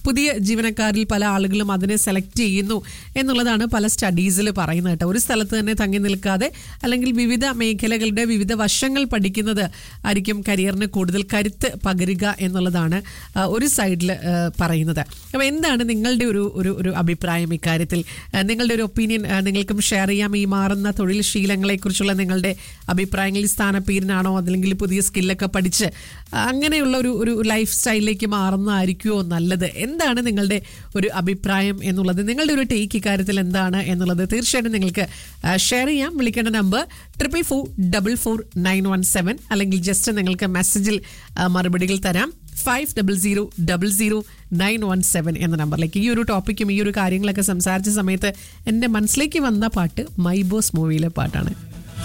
പുതിയ ജീവനക്കാരിൽ പല ആളുകളും അതിനെ സെലക്ട് ചെയ്യുന്നു എന്നുള്ളതാണ് പല സ്റ്റഡീസിൽ പറയുന്നത് കേട്ടോ ഒരു സ്ഥലത്ത് തന്നെ തങ്ങി നിൽക്കാതെ അല്ലെങ്കിൽ വിവിധ മേഖലകളുടെ വിവിധ വശങ്ങൾ പഠിക്കുന്നത് ആയിരിക്കും കരിയറിന് കൂടുതൽ കരുത്ത് പകരുക എന്നുള്ളതാണ് ആ, ഒരു സൈഡിൽ പറയുന്നത് അപ്പോൾ എന്താണ് നിങ്ങളുടെ ഒരു ഒരു ഒരു അഭിപ്രായം ഇക്കാര്യത്തിൽ ആ, നിങ്ങളുടെ ഒരു ഒപ്പീനിയൻ നിങ്ങൾക്കും ഷെയർ ചെയ്യാം ഈ മാറുന്ന തൊഴിൽ ശീലങ്ങളെക്കുറിച്ചുള്ള നിങ്ങളുടെ അഭിപ്രായങ്ങളിൽ സ്ഥാനപ്പേരിനാണോ അല്ലെങ്കിൽ പുതിയ സ്കില്ലൊക്കെ പഠിച്ച് അങ്ങനെയുള്ള ഒരു ഒരു ലൈഫ് സ്റ്റൈലിലേക്ക് മാറുന്നതായിരിക്കുമോ നല്ലത് എന്താണ് നിങ്ങളുടെ ഒരു അഭിപ്രായം എന്നുള്ളത് നിങ്ങളുടെ ഒരു ടേക്ക് ഇക്കാര്യത്തിൽ എന്താണ് എന്നുള്ളത് തീർച്ചയായിട്ടും നിങ്ങൾക്ക് ഷെയർ ചെയ്യാം വിളിക്കേണ്ട number triple four double four nine one seven അല്ലെങ്കിൽ ജസ്റ്റ് നിങ്ങൾക്ക് മെസ്സേജിൽ ആ, മറുപടികൾ തരാം five double zero double zero nine one seven എന്ന നമ്പറിലേക്ക് ഈ ഒരു ടോപ്പിക്കും ഈ ഒരു കാര്യങ്ങളൊക്കെ സംസാരിച്ച സമയത്ത് എൻ്റെ മനസ്സിലേക്ക് വന്ന പാട്ട് മൈ ബോസ് മൂവിയിലെ പാട്ടാണ്